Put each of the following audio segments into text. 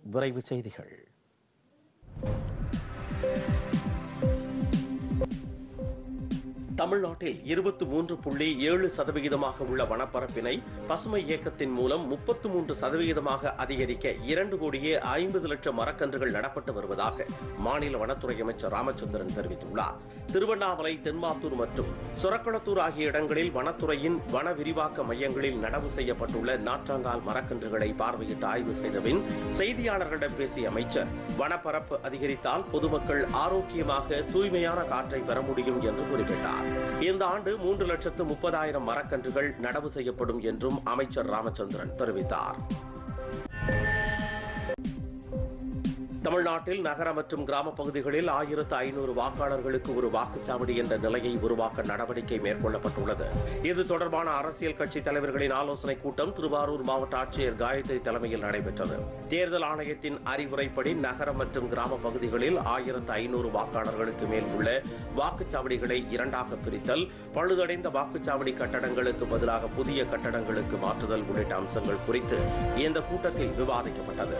விரைவு செய்திகள் தமிழ்நாட்டில் இருபத்தி மூன்று புள்ளி ஏழு சதவிகிதமாக உள்ள வனப்பரப்பினை பசுமை இயக்கத்தின் மூலம் முப்பத்து மூன்று சதவிகிதமாக அதிகரிக்க இரண்டு கோடியே ஐம்பது லட்சம் மரக்கன்றுகள் நடப்பட்டு வருவதாக மாநில வனத்துறை அமைச்சர் ராமச்சந்திரன் தெரிவித்துள்ளார் திருவண்ணாமலை தென்மாத்தூர் மற்றும் சொரக்குளத்தூர் ஆகிய இடங்களில் வனத்துறையின் வன விரிவாக்க மையங்களில் நடவு செய்யப்பட்டுள்ள நாற்றாங்கால் மரக்கன்றுகளை பார்வையிட்டு ஆய்வு செய்தபின் செய்தியாளர்களிடம் பேசிய அமைச்சர் வனப்பரப்பு அதிகரித்தால் பொதுமக்கள் ஆரோக்கியமாக தூய்மையான காற்றை பெற முடியும் என்று குறிப்பிட்டார் இந்த ஆண்டு மூன்று லட்சத்து முப்பதாயிரம் மரக்கன்றுகள் நடவு செய்யப்படும் என்றும் அமைச்சர் ராமச்சந்திரன் தெரிவித்தார் தமிழ்நாட்டில் நகர மற்றும் கிராம பகுதிகளில் ஆயிரத்து ஐநூறு வாக்காளர்களுக்கு ஒரு வாக்குச்சாவடி என்ற நிலையை உருவாக்க நடவடிக்கை மேற்கொள்ளப்பட்டுள்ளது இது தொடர்பான அரசியல் கட்சி தலைவர்களின் ஆலோசனைக் கூட்டம் திருவாரூர் மாவட்ட ஆட்சியர் காயத்ரி தலைமையில் நடைபெற்றது தேர்தல் ஆணையத்தின் அறிவுரைப்படி நகர மற்றும் கிராம பகுதிகளில் ஆயிரத்து ஐநூறு வாக்காளர்களுக்கு மேல் உள்ள வாக்குச்சாவடிகளை இரண்டாக பிரித்தல் பழுதடைந்த வாக்குச்சாவடி கட்டடங்களுக்கு பதிலாக புதிய கட்டடங்களுக்கு மாற்றுதல் உள்ளிட்ட அம்சங்கள் குறித்து இந்த கூட்டத்தில் விவாதிக்கப்பட்டது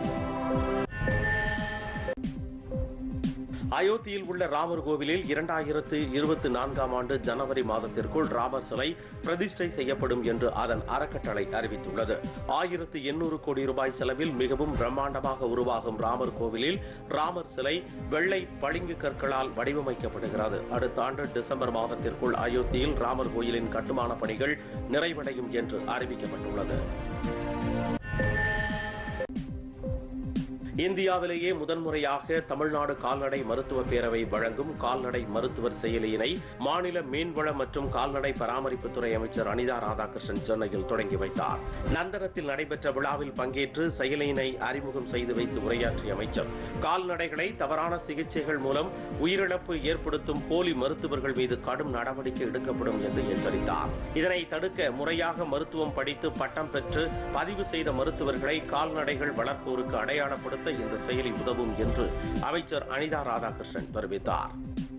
அயோத்தியில் உள்ள ராமர் கோவிலில் இரண்டாயிரத்து இருபத்தி நான்காம் ஆண்டு ஜனவரி மாதத்திற்குள் ராமர் சிலை பிரதிஷ்டை செய்யப்படும் என்று அதன் அறக்கட்டளை அறிவித்துள்ளது ஆயிரத்து எண்ணூறு கோடி ரூபாய் செலவில் மிகவும் பிரம்மாண்டமாக உருவாகும் ராமர் கோவிலில் ராமர் சிலை வெள்ளை பளிங்கு கற்களால் வடிவமைக்கப்படுகிறது அடுத்த ஆண்டு டிசம்பர் மாதத்திற்குள் அயோத்தியில் ராமர் கோயிலின் கட்டுமான பணிகள் நிறைவடையும் என்று அறிவிக்கப்பட்டுள்ளது இந்தியாவிலேயே முதன்முறையாக தமிழ்நாடு கால்நடை மருத்துவ பேரவை வழங்கும் கால்நடை மருத்துவர் செயலியினை மாநில மீன்வள மற்றும் கால்நடை பராமரிப்புத்துறை அமைச்சர் அனிதா ராதாகிருஷ்ணன் சென்னையில் தொடங்கி வைத்தார் நந்தனத்தில் நடைபெற்ற விழாவில் பங்கேற்று செயலியினை அறிமுகம் செய்து வைத்து உரையாற்றிய அமைச்சர் கால்நடைகளை தவறான சிகிச்சைகள் மூலம் உயிரிழப்பு ஏற்படுத்தும் போலி மருத்துவர்கள் மீது கடும் நடவடிக்கை எடுக்கப்படும் என்று எச்சரித்தார் இதனை தடுக்க முறையாக மருத்துவம் படித்து பட்டம் பெற்று பதிவு செய்த மருத்துவர்களை கால்நடைகள் வளர்ப்போருக்கு அடையாளப்படுத்த இந்த செயலி உதவும் என்று அமைச்சர் அனிதா ராதாகிருஷ்ணன் தெரிவித்தார்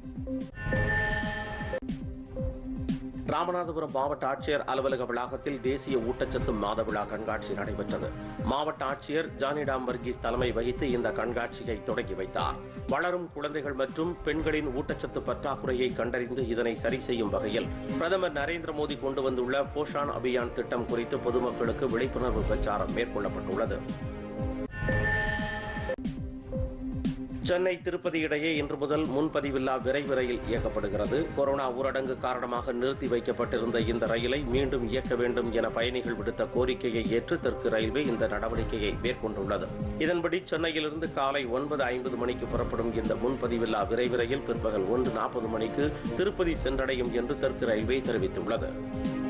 ராமநாதபுரம் மாவட்ட ஆட்சியர் அலுவலக வளாகத்தில் தேசிய ஊட்டச்சத்து மாத விழா கண்காட்சி நடைபெற்றது மாவட்ட ஆட்சியர் ஜானிடாம் வர்கீஸ் தலைமை வகித்து இந்த கண்காட்சியை தொடங்கி வைத்தார் வளரும் குழந்தைகள் மற்றும் பெண்களின் ஊட்டச்சத்து பற்றாக்குறையை கண்டறிந்து இதனை சரி செய்யும் வகையில் பிரதமர் நரேந்திர மோடி கொண்டு வந்துள்ள போஷான் அபியான் திட்டம் குறித்து பொதுமக்களுக்கு விழிப்புணர்வு பிரச்சாரம் மேற்கொள்ளப்பட்டுள்ளது சென்னை திருப்பதி இடையே இன்று முதல் முன்பதிவில்லா விரைவு ரயில் இயக்கப்படுகிறது கொரோனா ஊரடங்கு காரணமாக நிறுத்தி வைக்கப்பட்டிருந்த இந்த ரயிலை மீண்டும் இயக்க வேண்டும் என பயணிகள் விடுத்த கோரிக்கையை ஏற்று தெற்கு ரயில்வே இந்த நடவடிக்கையை மேற்கொண்டுள்ளது இதன்படி சென்னையிலிருந்து காலை ஒன்பது ஐம்பது மணிக்கு புறப்படும் இந்த முன்பதிவில்லா விரைவு ரயில் பிற்பகல் ஒன்று நாற்பது மணிக்கு திருப்பதி சென்றடையும் என்று தெற்கு ரயில்வே தெரிவித்துள்ளது